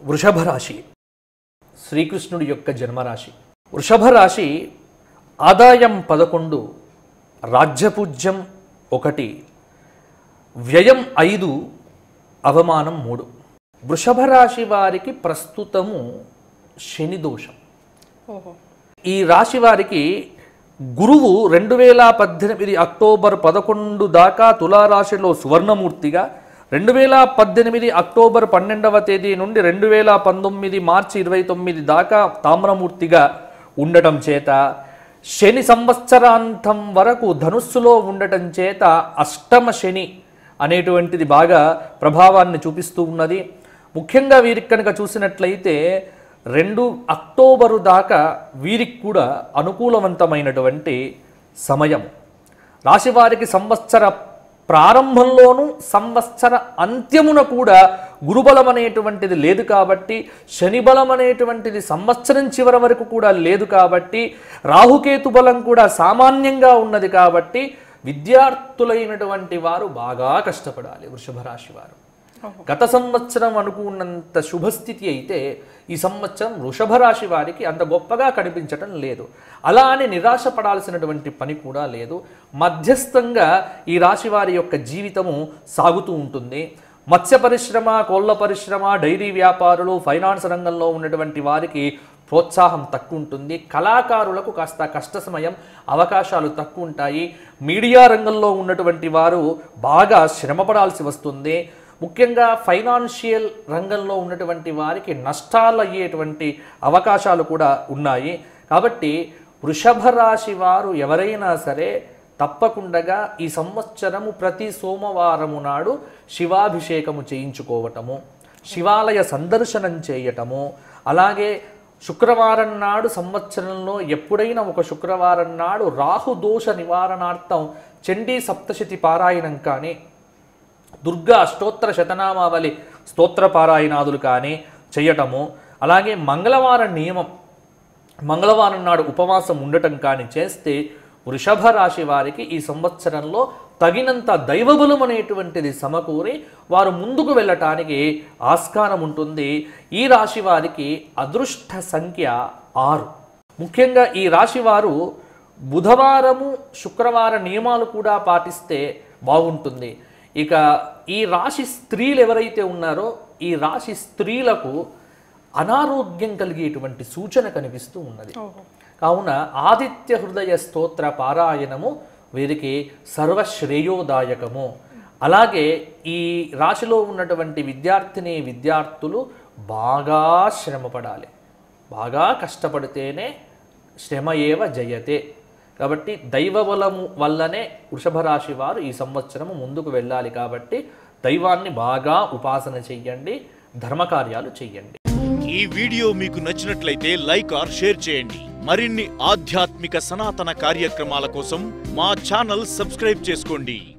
వృషభ రాశి శ్రీకృష్ణుడి యొక్క జన్మరాశి వృషభ రాశి ఆదాయం పదకొండు రాజ్యపూజ్యం ఒకటి వ్యయం ఐదు అవమానం మూడు వృషభ రాశి వారికి ప్రస్తుతము శని దోషం ఓహో ఈ రాశి వారికి గురువు రెండు వేల పద్దెనిమిది అక్టోబర్ పదకొండు దాకా తులారాశిలో సువర్ణమూర్తిగా రెండు వేల పద్దెనిమిది అక్టోబర్ పన్నెండవ తేదీ నుండి రెండు వేల పంతొమ్మిది మార్చి ఇరవై తొమ్మిది దాకా తామ్రమూర్తిగా ఉండటం చేత శని సంవత్సరాంతం వరకు ధనుస్సులో ఉండటం చేత అష్టమ శని అనేటువంటిది బాగా ప్రభావాన్ని చూపిస్తూ ఉన్నది ముఖ్యంగా వీరికి కనుక చూసినట్లయితే రెండు అక్టోబరు దాకా వీరికి కూడా అనుకూలవంతమైనటువంటి సమయం రాశివారికి సంవత్సర ప్రారంభంలోనూ సంవత్సర అంత్యమున కూడా గురుబలం అనేటువంటిది లేదు కాబట్టి శనిబలం అనేటువంటిది సంవత్సరం చివరి వరకు కూడా లేదు కాబట్టి రాహుకేతు బలం కూడా సామాన్యంగా ఉన్నది కాబట్టి విద్యార్థులైనటువంటి వారు బాగా కష్టపడాలి వృషభ రాశి వారు గత సంవత్సరం అనుకున్నంత శుభస్థితి అయితే ఈ సంవత్సరం వృషభ రాశి వారికి అంత గొప్పగా కనిపించటం లేదు అలా అని నిరాశ పడాల్సినటువంటి పని కూడా లేదు మధ్యస్థంగా ఈ రాశి వారి యొక్క జీవితము సాగుతూ ఉంటుంది మత్స్య పరిశ్రమ కోళ్ళ పరిశ్రమ డైరీ వ్యాపారులు ఫైనాన్స్ రంగంలో ఉన్నటువంటి వారికి ప్రోత్సాహం తక్కువ ఉంటుంది కళాకారులకు కాస్త కష్ట సమయం అవకాశాలు తక్కువ ఉంటాయి మీడియా రంగంలో ఉన్నటువంటి వారు బాగా శ్రమపడాల్సి వస్తుంది ముఖ్యంగా ఫైనాన్షియల్ రంగంలో ఉన్నటువంటి వారికి నష్టాలు అయ్యేటువంటి అవకాశాలు కూడా ఉన్నాయి కాబట్టి వృషభ రాశి వారు ఎవరైనా సరే తప్పకుండా ఈ సంవత్సరము ప్రతి సోమవారము నాడు శివాభిషేకము చేయించుకోవటము శివాలయ సందర్శనం చేయటము అలాగే శుక్రవారం నాడు సంవత్సరంలో ఎప్పుడైనా ఒక శుక్రవారం నాడు రాహు దోష నివారణార్థం చండీ సప్తశతి పారాయణం కానీ దుర్గా అష్టోత్తర శతనామావళి స్తోత్ర పారాయణాదులు కానీ చేయటము అలాగే మంగళవారం నియమం మంగళవారం నాడు ఉపవాసం ఉండటం కానీ చేస్తే వృషభ రాశి వారికి ఈ సంవత్సరంలో తగినంత దైవబలం అనేటువంటిది సమకూరి వారు ముందుకు వెళ్ళటానికి ఆస్కారం ఉంటుంది ఈ రాశి వారికి అదృష్ట సంఖ్య ఆరు ముఖ్యంగా ఈ రాశి వారు బుధవారము శుక్రవార నియమాలు కూడా పాటిస్తే బాగుంటుంది ఇక ఈ రాశి స్త్రీలు ఎవరైతే ఉన్నారో ఈ రాశి స్త్రీలకు అనారోగ్యం కలిగేటువంటి సూచన కనిపిస్తూ ఉన్నది ఓహో కావున ఆదిత్య హృదయ స్తోత్ర పారాయణము వీరికి సర్వశ్రేయోదాయకము అలాగే ఈ రాశిలో ఉన్నటువంటి విద్యార్థిని విద్యార్థులు బాగా శ్రమపడాలి బాగా కష్టపడితేనే శ్రమ ఏవ జయతే కాబట్టి దైవబలము వల్లనే వృషభ రాశి వారు ఈ సంవత్సరము ముందుకు వెళ్ళాలి కాబట్టి దైవాన్ని బాగా ఉపాసన చెయ్యండి ధర్మకార్యాలు చెయ్యండి ఈ వీడియో మీకు నచ్చినట్లయితే లైక్ ఆర్ షేర్ చేయండి మరిన్ని ఆధ్యాత్మిక సనాతన కార్యక్రమాల కోసం మా ఛానల్ సబ్స్క్రైబ్ చేసుకోండి